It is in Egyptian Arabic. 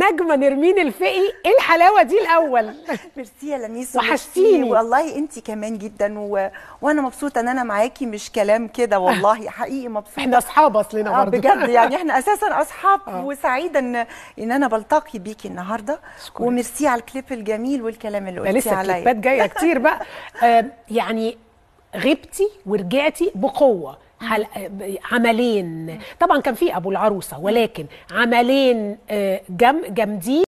النجمه نرمين الفقي ايه الحلاوه دي الاول ميرسي يا لميس وحشتيني. وميرسي. والله انت كمان جدا و... وانا مبسوطه ان انا معاكي مش كلام كده والله حقيقي مبسوطه احنا اصحاب اصلنا آه برضه بجد يعني احنا اساسا اصحاب آه. وسعيده ان ان انا بلتقي بيكي النهارده أشكرك. وميرسي على الكليب الجميل والكلام اللي ده قلتي لسه عليا كليبات جايه كتير بقى آه يعني غبتي ورجعتي بقوه حل... عملين طبعا كان في ابو العروسه ولكن عملين آه، جم... جامدين